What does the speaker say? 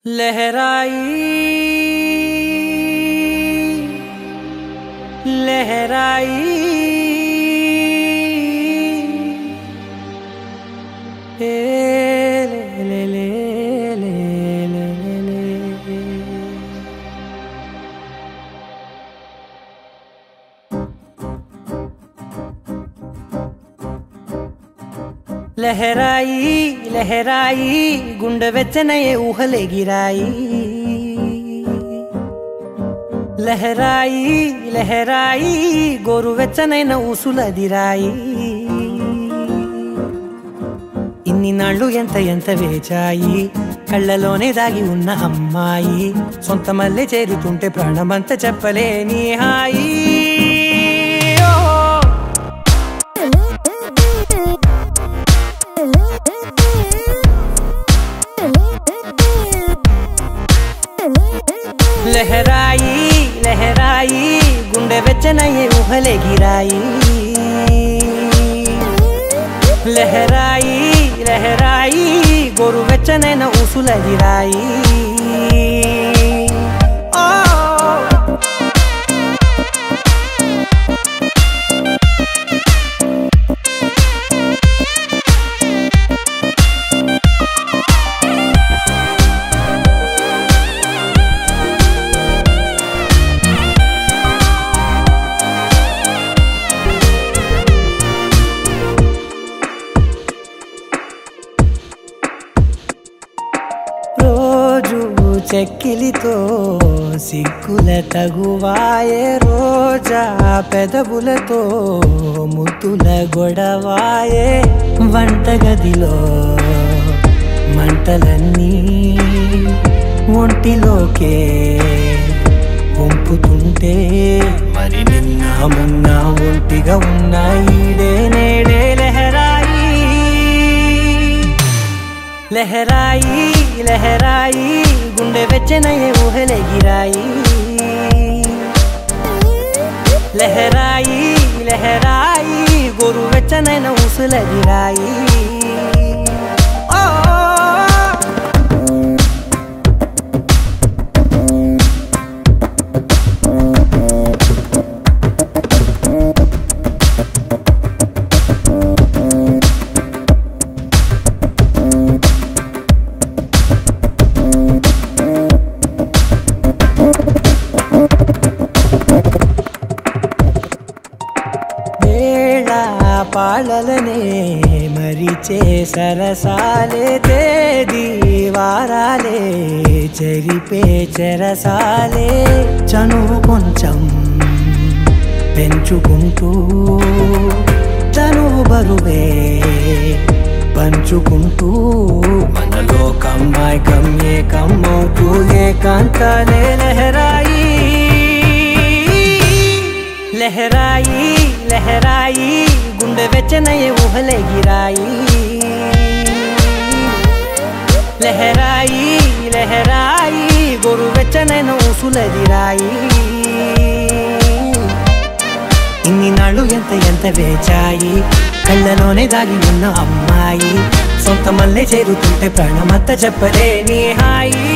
लहराई लहराई ए ले ले ले ले ले ले ले లహరాయి లహరాయి గుండె వెచ్చనయే ఊహలే గిరాయి లహరాయి లహరాయి గోరు వెచ్చనైన ఊసులదిరాయి ఇన్ని నాళ్ళు ఎంత ఎంత వేచాయి కళ్ళలోనే దాగి ఉన్న అమ్మాయి సొంత మల్లె చేరుతుంటే ప్రాణమంత చెప్పలేని హాయి ఓ లహరాయి లహరాయి గుండె వెచ్చనయ్యే ఊహలే గిరాయి లహరాయి లహరాయి గోరు వెచ్చనైన ఊసులదిరాయి ఓ రోజు చెక్కిలితో సిగ్గుల తగువాయే రోజా పెదవులతో ముద్దుల గొడవాయే వంటగదిలో మంటలన్నీ ఒంటిలోకే వంపుతుంటే మరి నిన్న మొన్న ఒంటిగా ఉన్న ఈడే నేడే లహరాయి లహరాయి లహరాయి గుండె వెచ్చనయ్యే ఊహలే గిరాయి లహరాయి లహరాయి గోరు వెచ్చనైన ఊసులదిరాయి ఓ వేళ పాలలనే మరిచే సరసాలే తేదీ వారాలే చెరిపే చెరసాలే చనువు కొంచెం పెంచుకుంటూ చనువు బరువే పంచుకుంటూ మనలో కమ్మాయి కమ్మే కమ్మవుతూ ఏకాంతాలే లహరాయి లహరాయి లహరాయి గుండె వెచ్చనయ్యే ఊహలే గిరాయి లహరాయి లహరాయి గోరు వెచ్చనైన ఊసులదిరాయి ఇన్ని నాళ్ళు ఎంత ఎంత వేచాయి కళ్ళలోనే దాగి ఉన్న అమ్మాయి సొంత మల్లె చేరుతుంటే ప్రాణమంతా చెప్పలేని హాయి